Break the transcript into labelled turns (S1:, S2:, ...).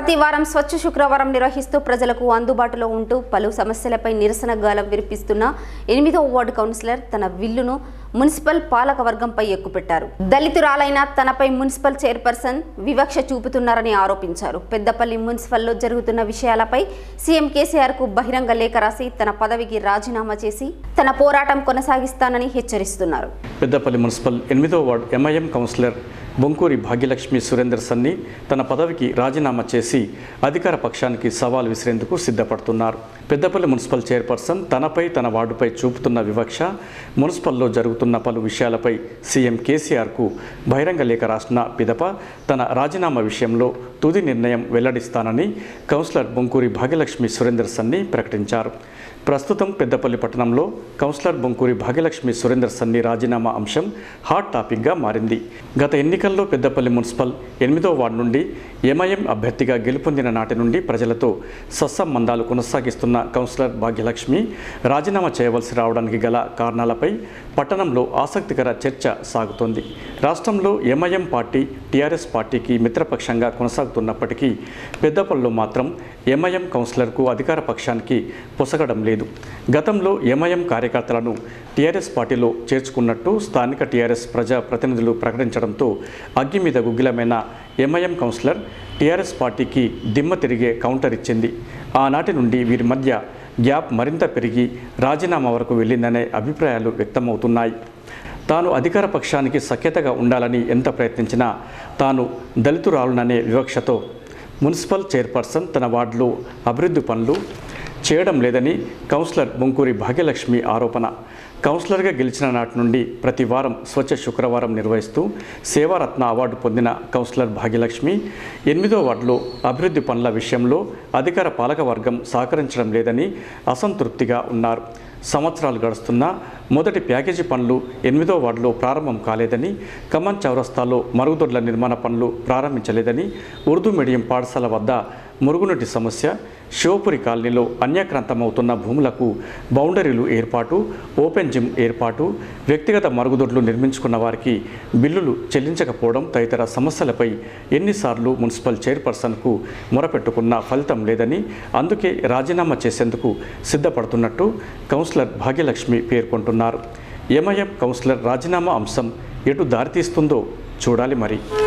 S1: ప్రతి వారం స్వచ్ఛ శుక్రవారం నిర్వహిస్తూ ప్రజలకు అందుబాటులో ఉంటూ పలు సమస్యలపై నిరసన గాలం వినిపిస్తున్న ఎనిమిదో వార్డు కౌన్సిలర్ తన విల్లును మున్సిపల్ పాలక వర్గంపై ఎక్కుపెట్టారు దళితురాలైన తనపై మున్సిపల్ చైర్పర్సన్ వివక్ష చూపుతున్నారని ఆరోపించారు పెద్దపల్లి మున్సిపల్లో జరుగుతున్న విషయాలపై సీఎం కేసీఆర్ కు బహిరంగ లేఖ రాసి తన పదవికి రాజీనామా చేసి తన పోరాటం కొనసాగిస్తానని హెచ్చరిస్తున్నారు
S2: పెద్దపల్లి మున్సిపల్ ఎనిమిదో ward MIM councillor Bonkuri Bhagyalakshmi Surender Sunny తన పదవికి రాజీనామా చేసి అధికార పక్షానికి సవాల్ విసిరేందుకు సిద్ధపడుతున్నారు పెద్దపల్లి మున్సిపల్ చైర్పర్సన్ తనపై తన వార్డుపై చూపుతున్న వివక్ష మున్సిపల్లో జరుగుతున్న పలు విషయాలపై సీఎం కేసీఆర్కు బహిరంగ లేఖ రాసిన పిదప తన రాజీనామా విషయంలో తుది నిర్ణయం వెల్లడిస్తానని కౌన్సిలర్ బొంకూరి భాగ్యలక్ష్మి సురేందర్ సన్ని ప్రకటించారు ప్రస్తుతం పెద్దపల్లి పట్టణంలో కౌన్సిలర్ బొంకూరి భాగ్యలక్ష్మి సురేందర్ సన్ని రాజీనామా అంశం హాట్ టాపిక్గా మారింది గత ఎన్నికల్లో పెద్దపల్లి మున్సిపల్ ఎనిమిదో వార్డు నుండి ఎంఐఎం అభ్యర్థిగా గెలుపొందిన నాటి నుండి ప్రజలతో సత్సంబంధాలు కొనసాగిస్తున్న కౌన్సిలర్ భాగ్యలక్ష్మి రాజీనామా చేయవలసి రావడానికి గల కారణాలపై పట్టణంలో ఆసక్తికర చర్చ సాగుతోంది రాష్ట్రంలో ఎంఐఎం పార్టీ టీఆర్ఎస్ పార్టీకి మిత్రపక్షంగా కొనసాగుతున్నప్పటికీ పెద్దపల్లిలో మాత్రం ఎంఐఎం కౌన్సిలర్కు అధికార పక్షానికి పొసగడం లేదు గతంలో ఎంఐఎం కార్యకర్తలను టీఆర్ఎస్ పార్టీలో చేర్చుకున్నట్టు స్థానిక టీఆర్ఎస్ ప్రజా ప్రతినిధులు ప్రకటించడంతో అగ్గి మీద గుగ్గిలమైన ఎంఐఎం కౌన్సిలర్ టీఆర్ఎస్ పార్టీకి దిమ్మ తిరిగే కౌంటర్ ఇచ్చింది ఆనాటి నుండి వీరి మధ్య గ్యాప్ మరింత పెరిగి రాజీనామా వరకు వెళ్ళిందనే అభిప్రాయాలు వ్యక్తమవుతున్నాయి తాను అధికార పక్షానికి సఖ్యతగా ఉండాలని ఎంత ప్రయత్నించినా తాను దళితురాలుననే వివక్షతో మున్సిపల్ చైర్పర్సన్ తన వార్డులో అభివృద్ధి పనులు చేయడం లేదని కౌన్సిలర్ బొంకూరి భాగ్యలక్ష్మి ఆరోపణ కౌన్సిలర్గా గెలిచిన నాటి నుండి ప్రతి వారం స్వచ్ఛ శుక్రవారం నిర్వహిస్తూ సేవారత్న అవార్డు పొందిన కౌన్సిలర్ భాగ్యలక్ష్మి ఎనిమిదో వార్డులో అభివృద్ధి పనుల విషయంలో అధికార పాలక వర్గం సహకరించడం లేదని అసంతృప్తిగా ఉన్నారు సంవత్సరాలు గడుస్తున్నా మొదటి ప్యాకేజీ పనులు ఎనిమిదో వార్డులో ప్రారంభం కాలేదని ఖమ్మం చౌరస్తాలో మరుగుదొడ్ల నిర్మాణ పనులు ప్రారంభించలేదని ఉర్దూ మీడియం పాఠశాల వద్ద మురుగునీటి సమస్య శివపురి కాలనీలో అన్యాక్రాంతమవుతున్న భూములకు బౌండరీలు ఏర్పాటు ఓపెన్ జిమ్ ఏర్పాటు వ్యక్తిగత మరుగుదొడ్లు నిర్మించుకున్న వారికి బిల్లులు చెల్లించకపోవడం తదితర సమస్యలపై ఎన్నిసార్లు మున్సిపల్ చైర్పర్సన్కు మొరపెట్టుకున్న ఫలితం లేదని అందుకే రాజీనామా చేసేందుకు సిద్ధపడుతున్నట్టు కౌన్సిలర్ భాగ్యలక్ష్మి పేర్కొంటున్నారు ఎంఐఎం కౌన్సిలర్ రాజీనామా అంశం ఎటు దారితీస్తుందో చూడాలి మరి